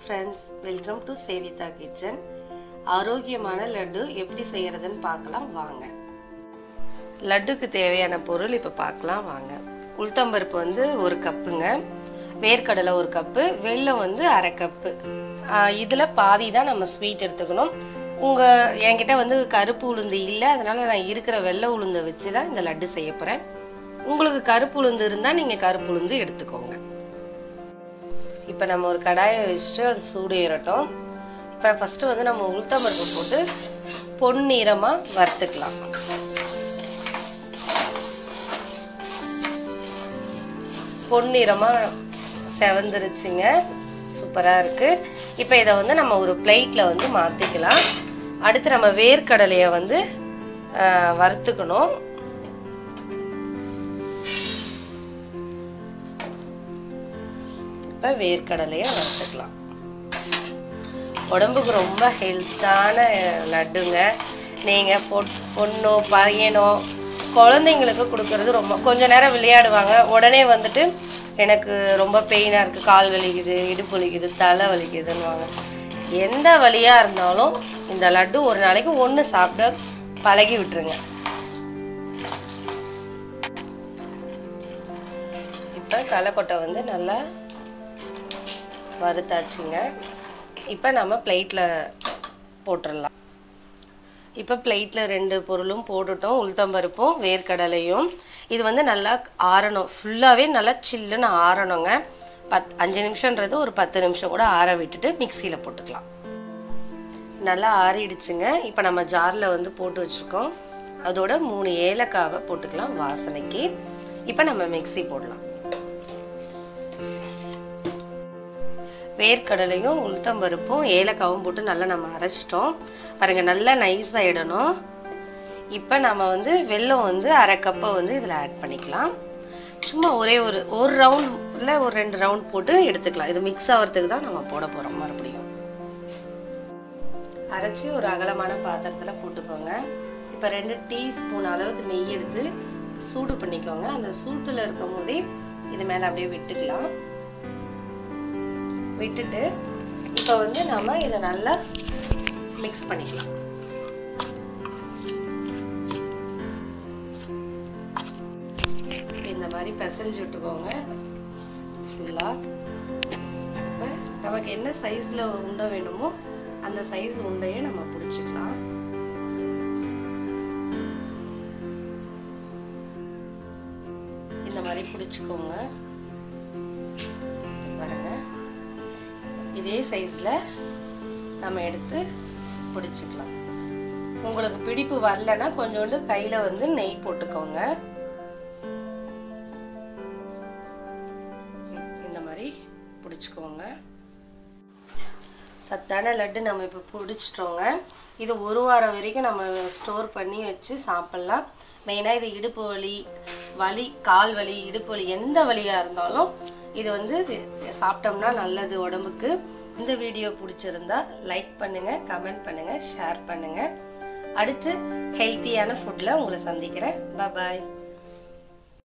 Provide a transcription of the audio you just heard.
friends welcome to Savitha kitchen ஆரோக்கியமான லட்டு எப்படி செய்யறதுன்னு பார்க்கலாம் வாங்க லட்டுக்கு தேவையான பொருள் இப்போ பார்க்கலாம் வாங்க உளுத்தம்பருப்பு வந்து ஒரு கப்புங்க வேர்க்கடலை ஒரு கப்பு வெல்லம் வந்து அரை கப்பு இதில் பாதி தான் நம்ம ஸ்வீட் எடுத்துக்கணும் உங்கள் என்கிட்ட வந்து கருப்பு உளுந்து இல்லை அதனால நான் இருக்கிற வெள்ளை உளுந்தை வச்சு தான் இந்த லட்டு செய்ய போகிறேன் உங்களுக்கு கருப்பு உளுந்து இருந்தால் நீங்கள் கருப்பு உளுந்து எடுத்துக்கோங்க இப்போ நம்ம ஒரு கடாயை வச்சுட்டு அது சூடு ஏறட்டும் இப்போ ஃபஸ்ட்டு வந்து நம்ம உளுத்தம்பருப்பு போட்டு பொன்னிறமாக வறுத்துக்கலாம் பொன்னிறமாக செவந்துருச்சுங்க சூப்பராக இருக்குது இப்போ இதை வந்து நம்ம ஒரு பிளேட்டில் வந்து மாற்றிக்கலாம் அடுத்து நம்ம வேர்க்கடலையை வந்து வறுத்துக்கணும் இப்போ வேர்க்கடலையை வறுத்துக்கலாம் உடம்புக்கு ரொம்ப ஹெல்த்தான லட்டுங்க நீங்கள் பொ பொண்ணோ பையனோ குழந்தைங்களுக்கு கொடுக்கறது ரொம்ப கொஞ்ச நேரம் விளையாடுவாங்க உடனே வந்துட்டு எனக்கு ரொம்ப பெயினாக இருக்குது கால் வலிக்குது இடுப்பு வலிக்குது தலை வலிக்குதுன்னுவாங்க எந்த வலியாக இருந்தாலும் இந்த லட்டு ஒரு நாளைக்கு ஒன்று சாப்பிட பழகி விட்டுருங்க இப்போ தலைக்கொட்டை வந்து நல்லா வறுத்தாச்சுங்க இப்போ நம்ம பிளேட்டில் போட்டுடலாம் இப்போ பிளேட்டில் ரெண்டு பொருளும் போட்டுட்டோம் உளுத்தம்பருப்பும் வேர்க்கடலையும் இது வந்து நல்லா ஆறணும் ஃபுல்லாகவே நல்லா சில்லுன்னு ஆறணுங்க பத் அஞ்சு நிமிஷன்றது ஒரு பத்து நிமிஷம் கூட ஆற விட்டுட்டு மிக்சியில் போட்டுக்கலாம் நல்லா ஆறிடுச்சுங்க இப்போ நம்ம ஜாரில் வந்து போட்டு வச்சுருக்கோம் அதோட மூணு ஏலக்காவை போட்டுக்கலாம் வாசனைக்கு இப்போ நம்ம மிக்சி போடலாம் வேர்க்கடலையும் உளுத்தம்பருப்பும் ஏலக்காவும் போட்டு நல்லா நம்ம அரைச்சிட்டோம் பாருங்க நல்லா நைஸ் ஆகிடணும் இப்போ நம்ம வந்து வெல்லம் வந்து அரை கப்பை வந்து இதில் ஆட் பண்ணிக்கலாம் சும்மா ஒரே ஒரு ஒரு ரவுண்டில் ஒரு ரெண்டு ரவுண்ட் போட்டு எடுத்துக்கலாம் இது மிக்ஸ் ஆகிறதுக்கு தான் நம்ம போட போகிறோம் மறுபடியும் அரைச்சி ஒரு அகலமான பாத்திரத்தில் போட்டுக்கோங்க இப்போ ரெண்டு டீஸ்பூன் அளவுக்கு நெய் எடுத்து சூடு பண்ணிக்கோங்க அந்த சூட்டில் இருக்கும் போதே இது மேலே அப்படியே விட்டுக்கலாம் விட்டுட்டு இப்போ வந்து நம்ம இதை நல்லா மிக்ஸ் பண்ணிக்கலாம் இந்த மாதிரி பிசைஞ்சு விட்டுக்கோங்க ஃபுல்லாக இப்போ நமக்கு என்ன சைஸில் உண்டை வேணுமோ அந்த சைஸ் உண்டையை நம்ம பிடிச்சிக்கலாம் இந்த மாதிரி பிடிச்சிக்கோங்க பாருங்க இதே சைஸில் நம்ம எடுத்து பிடிச்சிக்கலாம் உங்களுக்கு பிடிப்பு வரலன்னா கொஞ்சோண்டு கையில் வந்து நெய் போட்டுக்கோங்க இந்த மாதிரி பிடிச்சிக்கோங்க சத்தான லட்டு நம்ம இப்போ பிடிச்சிட்டோங்க இது ஒரு வாரம் வரைக்கும் நம்ம ஸ்டோர் பண்ணி வச்சு சாப்பிட்லாம் மெயினாக இது இடுப்பு வலி வலி கால் வலி இடுப்பு வலி எந்த வலியாக இருந்தாலும் இது வந்து சாப்பிட்டோம்னா நல்லது உடம்புக்கு இந்த வீடியோ பிடிச்சிருந்தா லைக் பண்ணுங்க கமெண்ட் பண்ணுங்க ஷேர் பண்ணுங்க அடுத்து ஹெல்த்தியான ஃபுட்டில் உங்களை சந்திக்கிறேன் பாய்